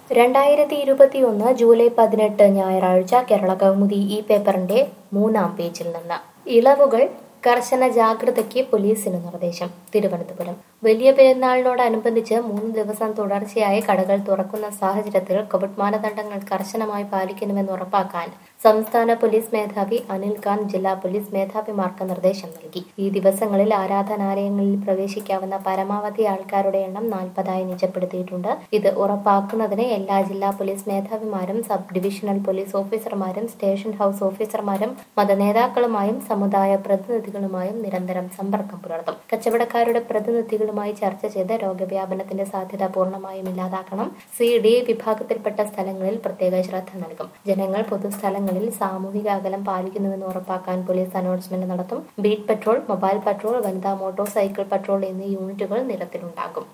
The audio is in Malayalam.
രണ്ടായിരത്തി ഇരുപത്തിയൊന്ന് ജൂലൈ പതിനെട്ട് ഞായറാഴ്ച കേരള കൗമുദി ഈ പേപ്പറിന്റെ മൂന്നാം പേജിൽ നിന്ന് ഇളവുകൾ കർശന ജാഗ്രതയ്ക്ക് പോലീസിന് നിർദ്ദേശം തിരുവനന്തപുരം വലിയ പെരുന്നാളിനോടനുബന്ധിച്ച് മൂന്ന് ദിവസം തുടർച്ചയായി കടകൾ തുറക്കുന്ന സാഹചര്യത്തിൽ കോവിഡ് മാനദണ്ഡങ്ങൾ കർശനമായി പാലിക്കുന്നുവെന്ന് ഉറപ്പാക്കാൻ സംസ്ഥാന പോലീസ് മേധാവി അനിൽ ഖാൻ ജില്ലാ പോലീസ് മേധാവിമാർക്ക് നിർദ്ദേശം നൽകി ഈ ദിവസങ്ങളിൽ ആരാധനാലയങ്ങളിൽ പ്രവേശിക്കാവുന്ന പരമാവധി ആൾക്കാരുടെ എണ്ണം നാൽപ്പതായി നിജപ്പെടുത്തിയിട്ടുണ്ട് ഇത് ഉറപ്പാക്കുന്നതിന് എല്ലാ ജില്ലാ പോലീസ് മേധാവിമാരും സബ് ഡിവിഷണൽ പോലീസ് ഓഫീസർമാരും സ്റ്റേഷൻ ഹൌസ് ഓഫീസർമാരും മതനേതാക്കളുമായും സമുദായ പ്രതിനിധികളുമായും നിരന്തരം സമ്പർക്കം പുലർത്തും കച്ചവടക്കാരുടെ പ്രതിനിധികളുമായി ചർച്ച ചെയ്ത് രോഗവ്യാപനത്തിന്റെ സാധ്യത പൂർണ്ണമായും ഇല്ലാതാക്കണം സി ഡി വിഭാഗത്തിൽപ്പെട്ട സ്ഥലങ്ങളിൽ പ്രത്യേക ശ്രദ്ധ നൽകും ജനങ്ങൾ പൊതുസ്ഥലങ്ങളിൽ സാമൂഹിക അകലം പാലിക്കുന്നുവെന്ന് ഉറപ്പാക്കാൻ പോലീസ് അനൗൺസ്മെന്റ് നടത്തും ബീറ്റ് പട്രോൾ മൊബൈൽ പട്രോൾ വനിതാ മോട്ടോർ സൈക്കിൾ പട്രോൾ എന്നീ യൂണിറ്റുകൾ നിരത്തിലുണ്ടാകും